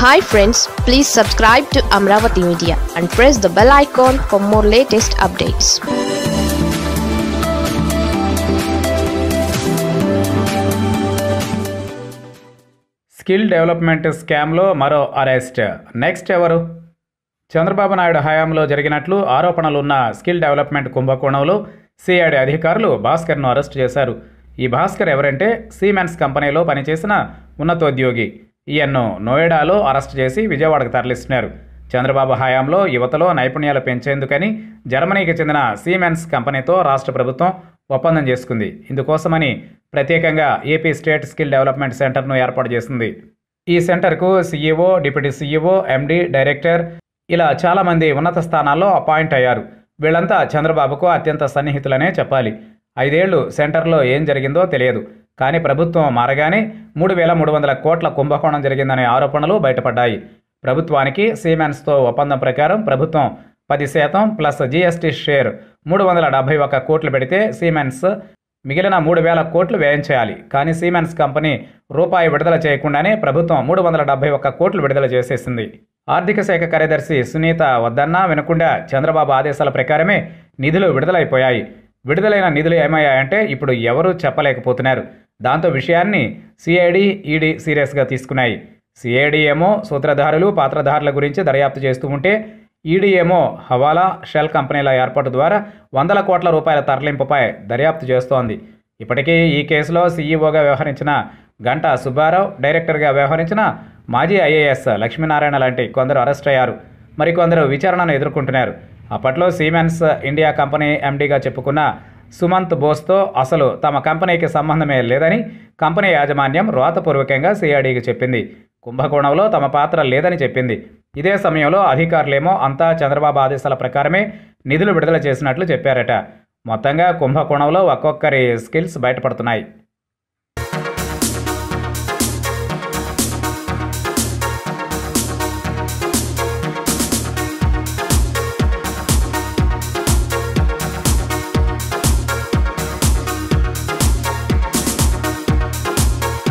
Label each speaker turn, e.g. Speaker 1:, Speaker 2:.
Speaker 1: hi friends please subscribe to Amaravati media and press the bell icon for more latest updates
Speaker 2: skill development స్కామ్లో మరో arrest next ఎవరు చంద్రబాబు నాయుడు హయాంలో జరిగినట్లు ఆరోపణలున్న skill development కుంభకోణంలో సిఐడి అధికారులు భాస్కర్ను అరెస్ట్ చేశారు ఈ భాస్కర్ ఎవరంటే సీమెన్స్ కంపెనీలో పనిచేసిన ఉన్నతోద్యోగి ఈయన్ను నోయిడాలో అరెస్ట్ చేసి విజయవాడకు తరలిస్తున్నారు చంద్రబాబు హయాంలో యువతలో నైపుణ్యాలు పెంచేందుకని జర్మనీకి చెందిన సీమెన్స్ కంపెనీతో రాష్ట్ర ప్రభుత్వం ఒప్పందం చేసుకుంది ఇందుకోసమని ప్రత్యేకంగా ఏపీ స్టేట్ స్కిల్ డెవలప్మెంట్ సెంటర్ను ఏర్పాటు చేసింది ఈ సెంటర్కు CEO deputy CEO MD director ఇలా చాలామంది ఉన్నత స్థానాల్లో అపాయింట్ అయ్యారు వీళ్ళంతా చంద్రబాబుకు అత్యంత సన్నిహితులనే చెప్పాలి ఐదేళ్లు సెంటర్లో ఏం జరిగిందో తెలియదు కానీ ప్రభుత్వం మారగానే మూడు వేల మూడు వందల కోట్ల కుంభకోణం జరిగిందనే ఆరోపణలు బయటపడ్డాయి ప్రభుత్వానికి సీమెన్స్తో ఒప్పందం ప్రకారం ప్రభుత్వం పది శాతం ప్లస్ జీఎస్టీ షేర్ మూడు వందల డెబ్బై ఒక్క కోట్లు పెడితే సీమెన్స్ మిగిలిన మూడు వేల కోట్లు వ్యయం చేయాలి కానీ సీమెన్స్ కంపెనీ రూపాయి విడుదల చేయకుండానే ప్రభుత్వం మూడు వందల డెబ్బై ఒక్క కోట్లు విడుదల చేసేసింది ఆర్థిక శాఖ కార్యదర్శి సునీత వద్దన్నా వినకుండా చంద్రబాబు ఆదేశాల ప్రకారమే నిధులు విడుదలైపోయాయి విడుదలైన నిధులు ఏమయ్యాయంటే ఇప్పుడు ఎవరూ చెప్పలేకపోతున్నారు దాంతో విషయాన్ని సిఐడి ఈడీ సీరియస్గా తీసుకున్నాయి సిఐడి ఏమో సూత్రధారులు పాత్రధారుల గురించి దర్యాప్తు చేస్తూ ఉంటే ఈడీ ఏమో హవాలా షెల్ కంపెనీల ఏర్పాటు ద్వారా వందల కోట్ల రూపాయల తరలింపుపై దర్యాప్తు చేస్తోంది ఇప్పటికీ ఈ కేసులో సీఈఓగా వ్యవహరించిన గంటా సుబ్బారావు డైరెక్టర్గా వ్యవహరించిన మాజీ ఐఏఎస్ లక్ష్మీనారాయణ లాంటి కొందరు అరెస్ట్ అయ్యారు మరికొందరు విచారణను ఎదుర్కొంటున్నారు అప్పట్లో సీమెన్స్ ఇండియా కంపెనీ ఎండీగా చెప్పుకున్న సుమంత్ బోస్తో అసలు తమ కంపెనీకి సంబంధమే లేదని కంపెనీ యాజమాన్యం రాతపూర్వకంగా సిఐడికి చెప్పింది కుంభకోణంలో తమ పాత్ర లేదని చెప్పింది ఇదే సమయంలో అధికారులేమో అంతా చంద్రబాబు ఆదేశాల ప్రకారమే నిధులు విడుదల చేసినట్లు చెప్పారట మొత్తంగా కుంభకోణంలో ఒక్కొక్కరి స్కిల్స్ బయటపడుతున్నాయి